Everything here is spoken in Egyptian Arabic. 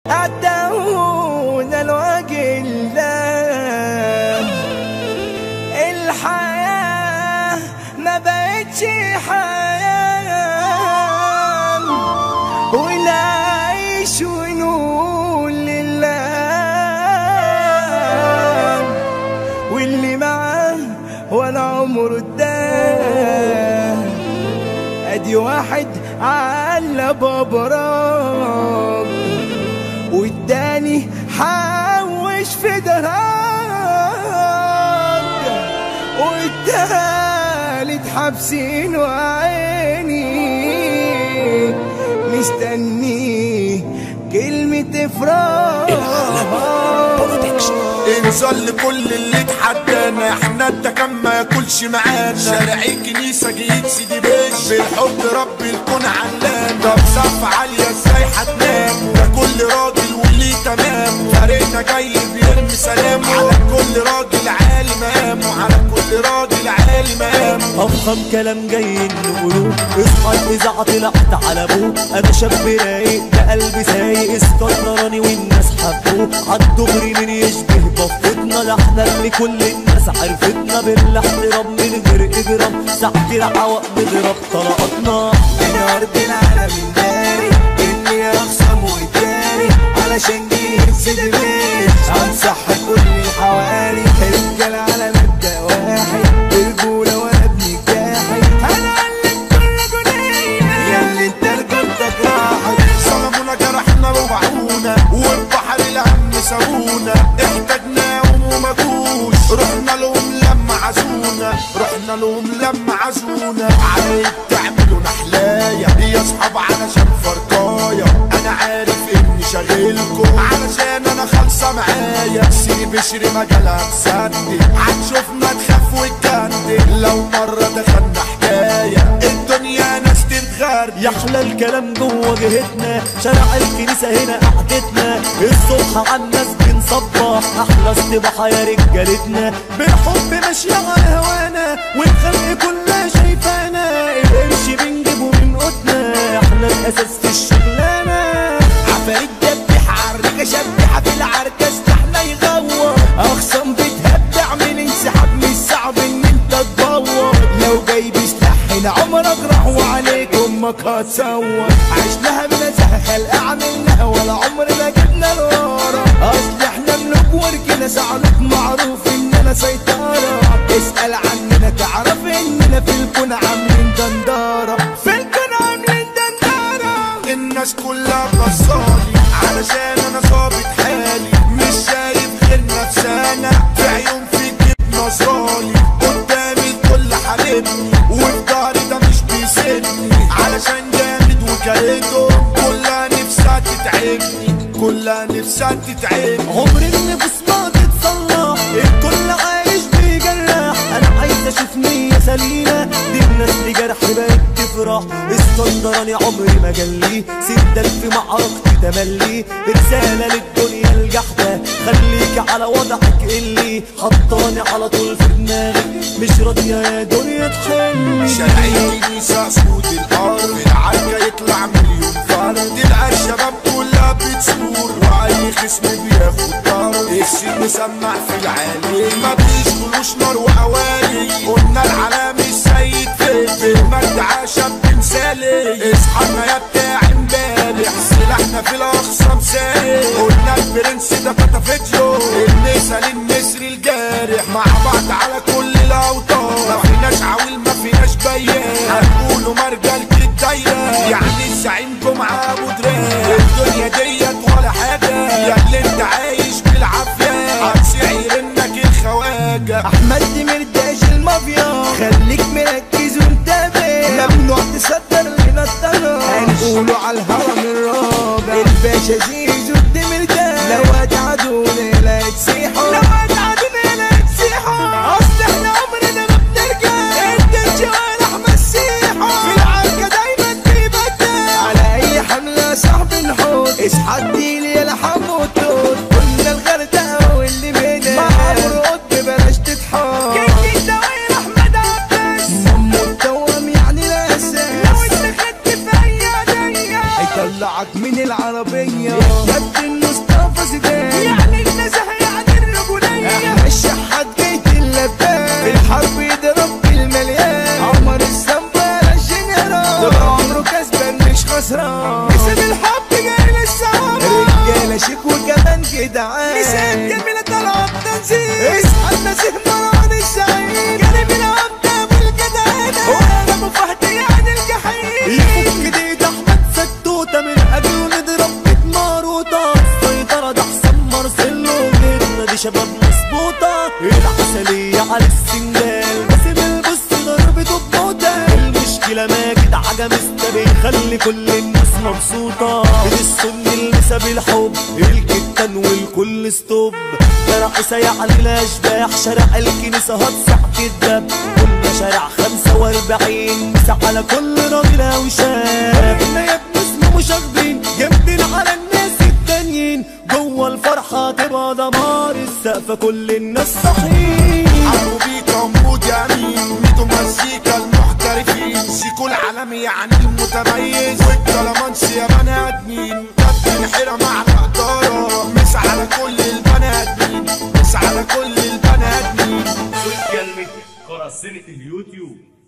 عدونا الوجه الله الحياة ما بقتش حياة ونعيش ونقول لله واللي معاه ولا عمره اداه ادي واحد على ببراك والتاني حوش في دراك والتالت حابسين وعيني مستني كلمة فراق انزل لكل اللي اتحدانا احنا انت كان ما ياكلش معانا شارع الكنيسة جيت سيدي بيش بالحب رب الكون علام طب سقف عالية ازاي هتنام ده كل راجل واللي تمام فريقنا جاي بيرمي سلام على كل راجل عالي مقامه على كل راجل عالي مقامه افخم كلام جاي نقوله اصحى الاذاعه طلعت على ابوه انا شاب رايق ده قلبي سايق اسكندراني والناس حبوه عالدغري من يشبه بفتنا ده احنا اللي كل الناس عرفتنا بالاحترام من غير اجرام ساعة العوق نضرب طلقاتنا من ارض العالم الناري اني اخصم واتاري علشان جيت سيدي بيش امسح كل الحواري رجال على مبدا واحد برجوله وانا ابن جاحد انا علمت كل جنيه يا اللي انت رجولتك راحت ظلمونا جرحنا وبعونا والبحر الهم سابونا احتاجناهم وما جوش رحنا لهم لما عزونا رحنا لهم لما عزونا عليك تعملوا نحلاية يا اصحاب علشان فرقاية انا عارف اني شاغلكم علشان انا خالصة معايا سيب بشري مجالها تصدق هتشوفنا تخاف وتجدد لو مرة دخلنا حكاية الدنيا ناس تتغرب يحلى الكلام جوه جهتنا شارع الكنيسة هنا قعدتنا الصبح عالناس بنصبح أحلى استباحة يا رجالتنا بالحب ماشية على هوانا والخلق كلها شايفانا القرش بنجيبه من قدنا احنا الأساس في الشغلانة عفاريت دبح عركة شبحة في العركة استحنا يغور اخصم بتهبع من انسحاب مش صعب ان انت تدور لو جايب سلاح هنا عمرك راح وعليك امك هتصور عشناها بنزاهة خلق عملناها ولا عمرنا جبنا لورا اصل احنا ملوك ورجنا زعلوك معروف اننا سيطرة اسأل عننا تعرف اننا في الكون عاملين دندارة في الكون عاملين دندارة الناس كلها بصالي علشان انا ظابط حالي مش شايف غير نفسانا في عيون في جيب نصراني قدامي الكل حاربني وفي ظهري ده مش بيسيبني علشان جامد وكارتهم كلها نفسها تتعبني كلها نفسها تتعبني عمر النفس ما تتصلح الكل عايش بيجرح انا عايز اشوف نية سليمة دي الناس بجرح بقت تفرح اسكندراني عمري ما جلي سندل في معركتي تملي رسالة للدنيا الجحدة خليك على وضعك اللي حطاني على طول في دماغي مش راضية يا دنيا تحلي شارع الكنيسة سود الأرض العركة يطلع مليون فرد تلقى الشباب كلها بتصور وأي خصم بياخد طرد السين مسمع في العالي ما بيشغلوش نار وأوالي قلنا العلام السيد في المجد عشان بمثالي اصحابنا يا بتاع امبارح سلاحنا في الأقصى مثالي قلنا البرنس ده فتافيتيو النسا للنسر الجارح مع بعض على كل الأوطان ما فيناش عويل ما فيناش بيان هنقولوا مرجلة الدايرة يعني الزعيم جمعة أبو دراب الدنيا ديت ولا حاجة يا اللي انت عايش بالعافية هتسعير انك الخواجة احمد مرداش المافيا خليك مركز وانتبه ممنوع تصدر لنا الطرف هنقوله على الهرم الرابع الباشا زيزو الدمرداش لو هتعادونا لا تسيحوا لو هتعادونا لا تسيحوا اصل احنا عمرنا ما بنرجع انت الجوارح مسيحوا في العركة دايما بيبدل على اي حملة صاحب نحوط اصحى الديل يلحم وتوت كنا الغردقة واللي بينا مع مرقط بلاش تضحك كنت الدوائر احمد عباس مامو التوام يعني لاساس لو انت خدت في اي هدية هيطلعك من العربية يا ابن جدعان مسات جميلة طالعة بتنزيل اصحى النسيم مروان السعيد قلب العبد والجدعنة وانا مفهد يعني الجحيم يفك ديد احمد ستوتة من اجله نضرب بيت ماروتة السيطرة ده حسام مارسيلو غيرنا دي شباب مظبوطة العسلية على السنجال باسم البص ضربته بموتة المشكلة ماجد عجمستا بيخلي كل الناس مبسوطة السن المسا بالحب الكتان والكل ستوب شارع عيسى على الاشباح شارع الكنيسة هتصع الدب كل شارع 45 مسا على كل راجل او شاب احنا يا ابن اسمه مشاغبين جامدين على الناس التانيين جوه الفرحة تبقى دمار السقف كل الناس صحيين عمرو بيكا ومود يمين ميدو مزيكا المحترفين سيكو العالمي يعني المتميز والكلامانسي يا بني ادمين كابتن حيرة مع الإدارة مس على كل البني ادمين مس على كل البني ادمين سوشيال ميديا قراصنة اليوتيوب